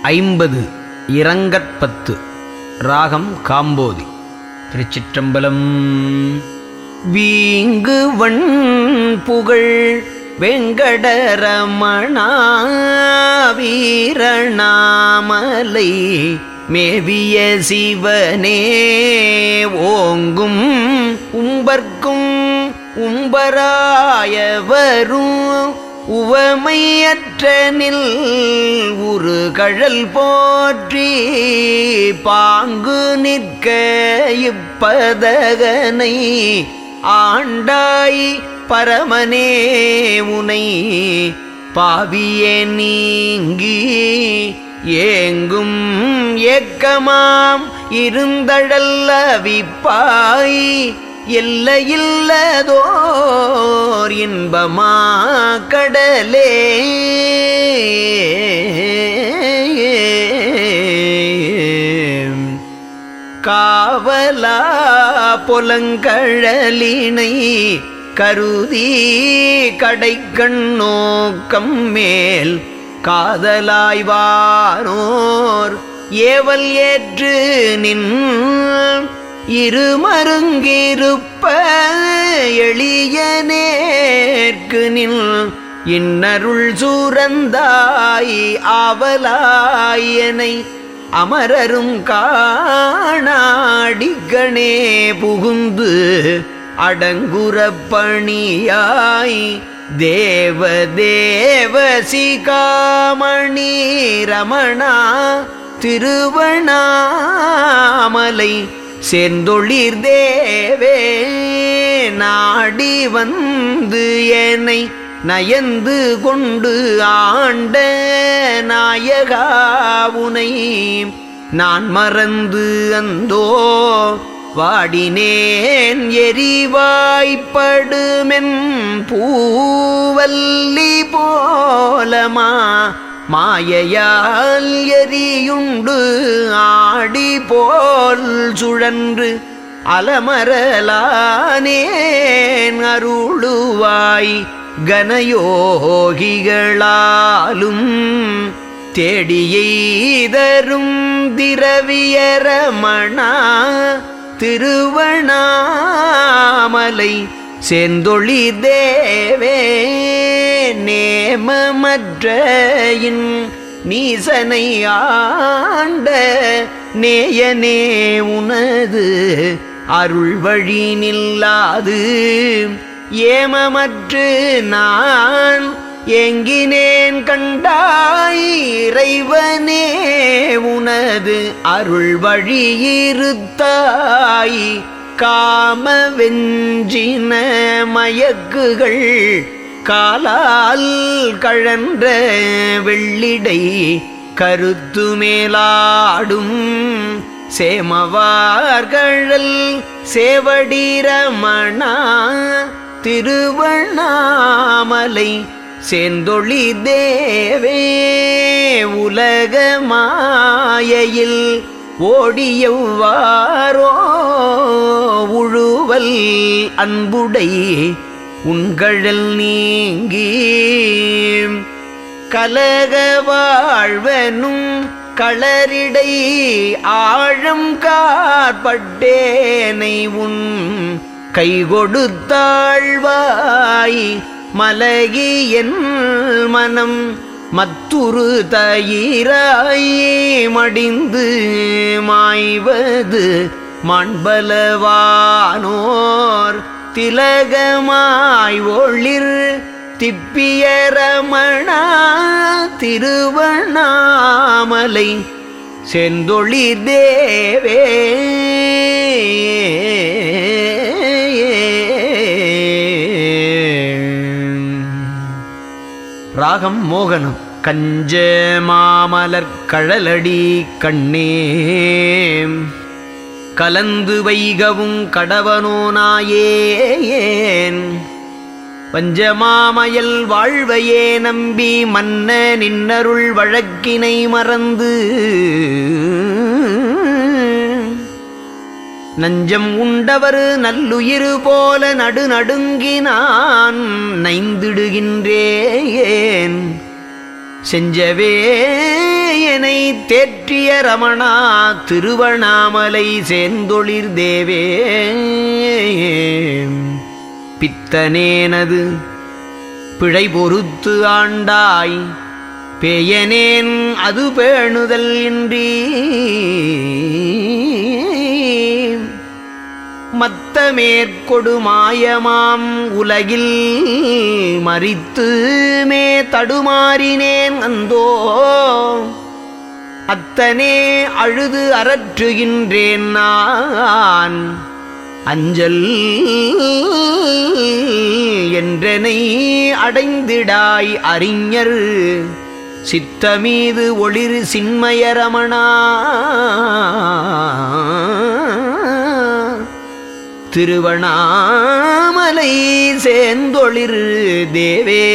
ஐம்பது இரங்கற்பத்து ராகம் காம்போதி திருச்சிற்றம்பலம் வீங்கு வண் புகழ் வெங்கடரமணா வீரணாமலை மேவிய சிவனே ஓங்கும் உம்பர்க்கும் உம்பராயவரும் உவமையற்றனில் உரு கழல் போற்றி பாங்கு நிற்க இப்பதகனை ஆண்டாய் பரமனே உனை பாவியே நீங்கி ஏங்கும் ஏக்கமாம் இருந்தழல்லவிப்பாய் எல்லையில்லதோர் இன்பமா கடலே காவலா பொலங்கழலினை கருதி கடைக்கண் நோக்கம் மேல் காதலாய்வானோர் ஏவல் ஏற்று நின் இருமருங்கிருப்ப எளிய நேர்க்கு நின் இன்னருள் சூரந்தாய் ஆவலாயனை அமரரும் காணாடிகணே புகுந்து அடங்குறப் பணியாய் தேவ தேவ சிகாமணி ரமணா திருவண்ணாமலை சேர்ந்தொழிர் தேவே நாடி வந்து என்னை நயந்து கொண்டு ஆண்ட நாயகாவுனை நான் மறந்து அந்தோ வாடினேன் எரிவாய்ப்படுமென் பூவல்லி போலமா மாயையால் எரியுண்டு ஆடி போல் சுழன்று அலமரலானேன் அருளுவாய் கனயோகிகளாலும் தேடியெய்தரும் திரவியரமணா திருவண்ணாமலை செந்தொழி தேவே நேமமற்ற இன் நீசனை ஆண்ட நேயனே உனது அருள் வழி நில்லாது ஏமமற்று நான் எங்கினேன் கண்டாய் இறைவனே உனது அருள் வழியிருத்தாய் காம வெஞ்சின மயக்குகள் காலால் கழன்ற வெள்ளிடை கருத்து மேலாடும் சேமவார்கழல் சேவடிரமணா திருவண்ணாமலை சேந்தொழி தேவே உலக மாயையில் ஓடியவ்வாரோ உழுவல் அன்புடை உண்கழல் நீங்கி கலக வாழ்வனும் களரிடை ஆழம் காற்பட்டேனை உன் கை கொடுத்தாழ்வாய் மலகி என் மனம் மத்துரு தயிராய் மடிந்து மாய்வது மாண்பலவானோர் திலகமாய் ஒளிர் திப்பியரமணா திருவண்ணாமலை செந்தொழி தேவே ராகம் மோகனம் கஞ்ச மாமலர் கழலடி கண்ணே கலந்து வைகவும் கடவனோ நாயேன் பஞ்சமாமயல் வாழ்வையே நம்பி மன்ன நின்னருள் வழக்கினை மறந்து நஞ்சம் உண்டவர் நல்லுயிர் போல நடு நடுங்கினான் நைந்திடுகின்றேன் செஞ்சவே பேயனை தேற்றிய ரமணா திருவண்ணாமலை சேர்ந்தொழிர் தேவே பித்தனேனது பிழை பொறுத்து ஆண்டாய் பேயனேன் அது பேணுதல் இன்றி மத்த மேற்கொடு மாயமாம் உலகில் மறித்து மே தடுமாறினேன் அந்தோ அத்தனே அழுது அரற்றுகின்றேன் நான் அஞ்சல் என்றனை அடைந்திடாய் அறிஞர் சித்தமீது ஒளிர் சின்மயரமணா திருவண்ணாமலை சேர்ந்தொளிர் தேவே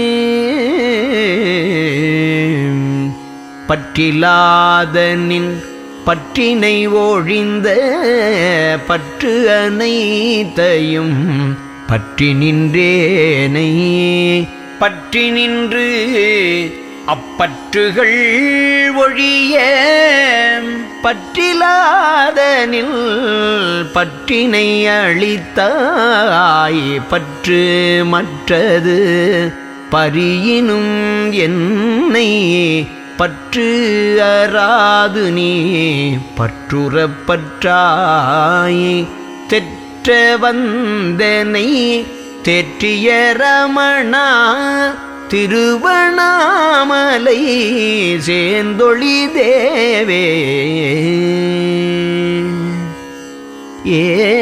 பற்றிலாத நின் பற்றினை ஒழிந்த பற்று அனைத்தையும் பற்றி நின்றேனை பற்றி நின்று அப்பற்றுகள் ஒழிய பற்றிலாதனில் பற்றினை அளித்தாய் பற்று மற்றது பரியினும் என்னை பற்று அறாது நீ பற்றுறப் பற்றாய் தெற்ற வந்தனை தேற்றிய ரமணா திருவண்ணாமலை சேர்ந்தொழி தேவே ஏ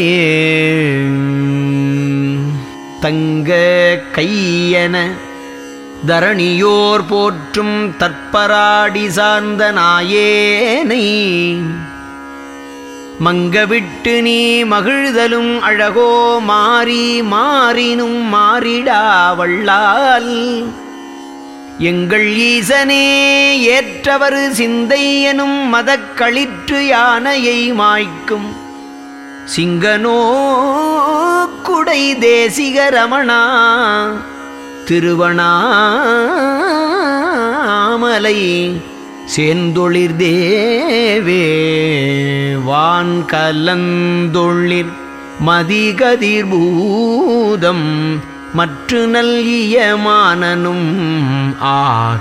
தங்க கையன தரணியோர் போற்றும் தற்பராடி சார்ந்த நாயேனை மங்கவிட்டு நீ மகிழ்தலும் அழகோ மாறி மாறினும் மாறிடா வள்ளால் எங்கள் ஈசனே ஏற்றவர் சிந்தை எனும் மதக்களிற்று யானையை மாய்க்கும் சிங்கனோ குடை தேசிக ரமணா திருவண்ணாமலை சேர்ந்தொளிர் தேவே வான் கலந்தொளிர் மதிகதிர் பூதம் மற்று நல்கிய மானனும் ஆக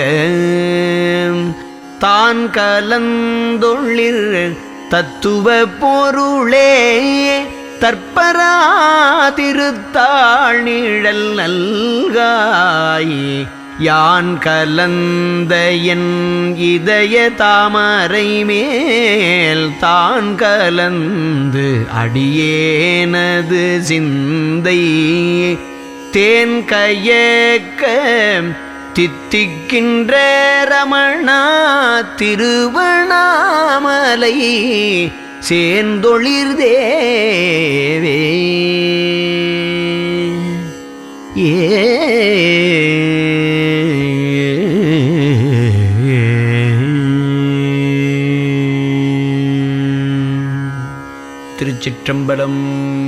தான் கலந்தொளிர் தத்துவ பொருளே தற்பரா திருத்தாள் நிழல் நல்காய் யான் கலந்த என் இதய தாமரை மேல் தான் கலந்து அடியேனது சிந்தை தேன் கையக்க தித்திக்கின்ற ரமணா திருவண்ணாமலை சேர்ந்தொளிர் தேவே ஏ திருச்சிற்றம்பலம்